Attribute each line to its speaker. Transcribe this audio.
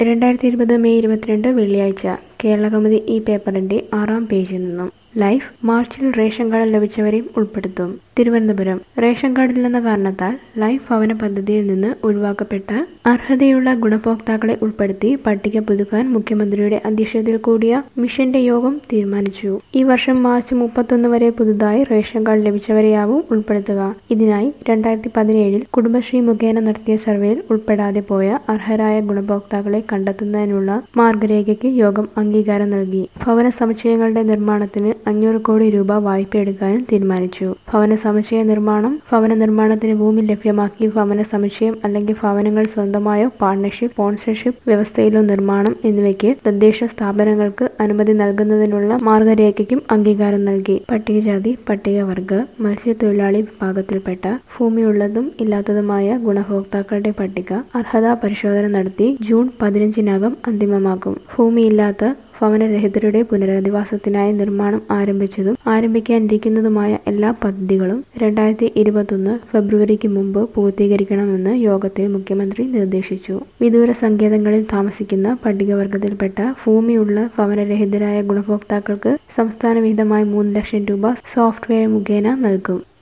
Speaker 1: രണ്ടായിരത്തി ഇരുപത് മെയ് ഇരുപത്തിരണ്ട് വെള്ളിയാഴ്ച കേരളകൗമുദി ഈ പേപ്പറിന്റെ ആറാം പേജിൽ നിന്നും ലൈഫ് മാർച്ചിൽ റേഷൻ കാർഡ് ലഭിച്ചവരെയും ഉൾപ്പെടുത്തും തിരുവനന്തപുരം റേഷൻ കാർഡില്ലെന്ന കാരണത്താൽ ലൈഫ് ഭവന പദ്ധതിയിൽ നിന്ന് ഒഴിവാക്കപ്പെട്ട അർഹതയുള്ള ഗുണഭോക്താക്കളെ ഉൾപ്പെടുത്തി പട്ടിക പുതുക്കാൻ മുഖ്യമന്ത്രിയുടെ അധ്യക്ഷതയിൽ കൂടിയ മിഷന്റെ യോഗം തീരുമാനിച്ചു ഈ വർഷം മാർച്ച് മുപ്പത്തൊന്ന് വരെ പുതുതായി റേഷൻ കാർഡ് ലഭിച്ചവരെയാവും ഉൾപ്പെടുത്തുക ഇതിനായി രണ്ടായിരത്തി പതിനേഴിൽ കുടുംബശ്രീ മുഖേന നടത്തിയ സർവേയിൽ ഉൾപ്പെടാതെ പോയ അർഹരായ ഗുണഭോക്താക്കളെ കണ്ടെത്തുന്നതിനുള്ള മാർഗരേഖയ്ക്ക് യോഗം അംഗീകാരം നൽകി ഭവന സമുച്ചയങ്ങളുടെ നിർമ്മാണത്തിന് അഞ്ഞൂറ് കോടി രൂപ വായ്പ എടുക്കാനും തീരുമാനിച്ചു ഭവന സമുച്ചയ നിർമ്മാണം ഭവന നിർമ്മാണത്തിന് ഭൂമി ലഭ്യമാക്കി ഭവന സമുച്ചയം അല്ലെങ്കിൽ ഭവനങ്ങൾ സ്വന്തമായോ പാർട്ണർഷിപ്പ് സ്പോൺസർഷിപ്പ് വ്യവസ്ഥയിലോ നിർമ്മാണം എന്നിവയ്ക്ക് തദ്ദേശ സ്ഥാപനങ്ങൾക്ക് അനുമതി നൽകുന്നതിനുള്ള മാർഗരേഖയ്ക്കും അംഗീകാരം നൽകി പട്ടികജാതി പട്ടികവർഗ മത്സ്യത്തൊഴിലാളി വിഭാഗത്തിൽപ്പെട്ട ഭൂമിയുള്ളതും ഇല്ലാത്തതുമായ ഗുണഭോക്താക്കളുടെ പട്ടിക അർഹതാ പരിശോധന നടത്തി ജൂൺ പതിനഞ്ചിനകം അന്തിമമാക്കും ഭൂമിയില്ലാത്ത ഭവനരഹിതരുടെ പുനരധിവാസത്തിനായി നിർമ്മാണം ആരംഭിച്ചതും ആരംഭിക്കാനിരിക്കുന്നതുമായ എല്ലാ പദ്ധതികളും രണ്ടായിരത്തി ഇരുപത്തൊന്ന് ഫെബ്രുവരിക്ക് മുമ്പ് പൂർത്തീകരിക്കണമെന്ന് യോഗത്തിൽ മുഖ്യമന്ത്രി നിർദ്ദേശിച്ചു വിദൂര സങ്കേതങ്ങളിൽ താമസിക്കുന്ന പട്ടികവർഗത്തിൽപ്പെട്ട ഭൂമിയുള്ള ഭവനരഹിതരായ ഗുണഭോക്താക്കൾക്ക് സംസ്ഥാന വിഹിതമായി മൂന്ന് ലക്ഷം രൂപ സോഫ്റ്റ്വെയർ മുഖേന നൽകും